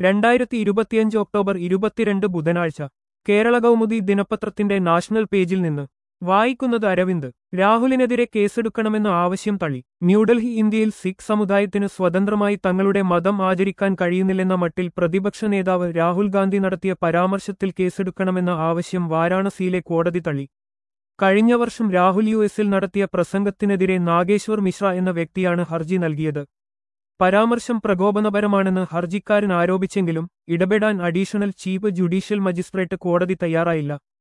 രണ്ടായിരത്തി ഇരുപത്തിയഞ്ച് ഒക്ടോബർ ഇരുപത്തിരണ്ട് ബുധനാഴ്ച കേരള കൗമുദി ദിനപത്രത്തിന്റെ നാഷണൽ പേജിൽ നിന്ന് വായിക്കുന്നത് അരവിന്ദ് രാഹുലിനെതിരെ കേസെടുക്കണമെന്ന ആവശ്യം തള്ളി ന്യൂഡൽഹി ഇന്ത്യയിൽ സിഖ് സമുദായത്തിന് സ്വതന്ത്രമായി തങ്ങളുടെ മതം ആചരിക്കാൻ കഴിയുന്നില്ലെന്ന മട്ടിൽ പ്രതിപക്ഷ നേതാവ് രാഹുൽ ഗാന്ധി നടത്തിയ പരാമർശത്തിൽ കേസെടുക്കണമെന്ന ആവശ്യം വാരാണസിയിലെ കോടതി തള്ളി കഴിഞ്ഞ വർഷം രാഹുൽ യു എസിൽ നടത്തിയ പ്രസംഗത്തിനെതിരെ നാഗേശ്വർ മിശ്ര എന്ന വ്യക്തിയാണ് ഹർജി നൽകിയത് പരാമർശം പ്രകോപനപരമാണെന്ന് ഹർജിക്കാരൻ ആരോപിച്ചെങ്കിലും ഇടപെടാൻ അഡീഷണൽ ചീഫ് ജുഡീഷ്യൽ മജിസ്ട്രേറ്റ് കോടതി തയ്യാറായില്ല